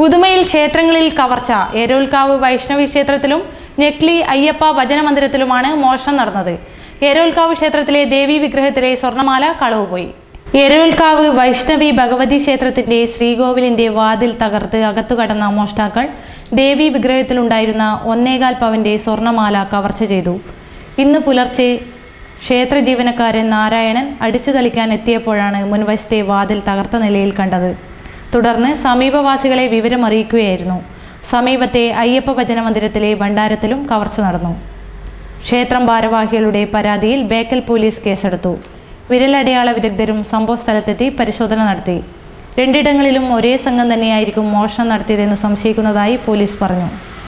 പുതുമയിൽ ക്ഷേത്രങ്ങളിൽ കവർച്ച ഏരോൽക്കാവ് വൈഷ്ണവി ക്ഷേത്രത്തിലും ഞെക്ലി അയ്യപ്പ ഭജനമന്ദിരത്തിലുമാണ് മോഷണം നടന്നത് ഏരോൽക്കാവ് ക്ഷേത്രത്തിലെ ദേവി വിഗ്രഹത്തിലെ സ്വർണമാല കളവുപോയി എരൂൽക്കാവ് വൈഷ്ണവി ഭഗവതി ക്ഷേത്രത്തിന്റെ ശ്രീകോവിലിന്റെ വാതിൽ തകർത്ത് അകത്തു കടന്ന മോഷ്ടാക്കൾ ദേവി വിഗ്രഹത്തിലുണ്ടായിരുന്ന ഒന്നേകാൽ പവന്റെ സ്വർണമാല കവർച്ച ചെയ്തു ഇന്ന് പുലർച്ചെ ക്ഷേത്ര ജീവനക്കാരൻ നാരായണൻ അടിച്ചു തളിക്കാൻ എത്തിയപ്പോഴാണ് മുൻവശത്തെ വാതിൽ തകർത്ത നിലയിൽ കണ്ടത് തുടർന്ന് സമീപവാസികളെ വിവരമറിയിക്കുകയായിരുന്നു സമീപത്തെ അയ്യപ്പ ഭജന മന്ദിരത്തിലെ ഭണ്ഡാരത്തിലും കവർച്ച നടന്നു ക്ഷേത്രം ഭാരവാഹികളുടെ പരാതിയിൽ ബേക്കൽ പോലീസ് കേസെടുത്തു വിരലടയാള വിദഗ്ധരും സംഭവ സ്ഥലത്തെത്തി പരിശോധന നടത്തി രണ്ടിടങ്ങളിലും ഒരേ സംഘം തന്നെയായിരിക്കും മോഷണം നടത്തിയതെന്ന് സംശയിക്കുന്നതായി പോലീസ് പറഞ്ഞു